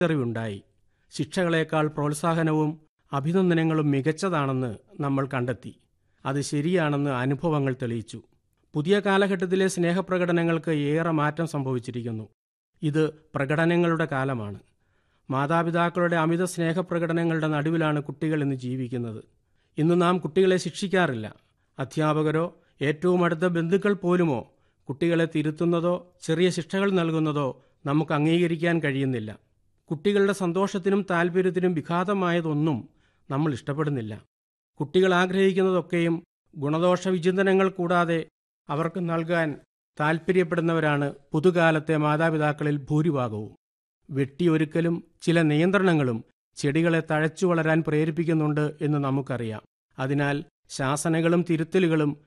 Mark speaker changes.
Speaker 1: തിരിച്ചറിവുണ്ടായി ശിക്ഷകളേക്കാൾ പ്രോത്സാഹനവും അഭിനന്ദനങ്ങളും മികച്ചതാണെന്ന് നമ്മൾ കണ്ടെത്തി അത് ശരിയാണെന്ന് അനുഭവങ്ങൾ തെളിയിച്ചു പുതിയ കാലഘട്ടത്തിലെ സ്നേഹപ്രകടനങ്ങൾക്ക് ഏറെ മാറ്റം സംഭവിച്ചിരിക്കുന്നു ഇത് പ്രകടനങ്ങളുടെ കാലമാണ് മാതാപിതാക്കളുടെ അമിത സ്നേഹപ്രകടനങ്ങളുടെ നടുവിലാണ് കുട്ടികൾ ഇന്ന് ജീവിക്കുന്നത് ഇന്ന് നാം കുട്ടികളെ ശിക്ഷിക്കാറില്ല അധ്യാപകരോ ഏറ്റവും അടുത്ത ബന്ധുക്കൾ പോലുമോ കുട്ടികളെ തിരുത്തുന്നതോ ചെറിയ ശിക്ഷകൾ നൽകുന്നതോ നമുക്ക് അംഗീകരിക്കാൻ കഴിയുന്നില്ല കുട്ടികളുടെ സന്തോഷത്തിനും താല്പര്യത്തിനും വിഘാതമായതൊന്നും നമ്മൾ ഇഷ്ടപ്പെടുന്നില്ല കുട്ടികൾ ആഗ്രഹിക്കുന്നതൊക്കെയും ഗുണദോഷ വിചിന്തനങ്ങൾ കൂടാതെ അവർക്ക് നൽകാൻ താൽപ്പര്യപ്പെടുന്നവരാണ് പുതുകാലത്തെ മാതാപിതാക്കളിൽ ഭൂരിഭാഗവും വെട്ടിയൊരുക്കലും ചില നിയന്ത്രണങ്ങളും ചെടികളെ തഴച്ചു വളരാൻ പ്രേരിപ്പിക്കുന്നുണ്ട് എന്ന് നമുക്കറിയാം അതിനാൽ ശാസനകളും തിരുത്തലുകളും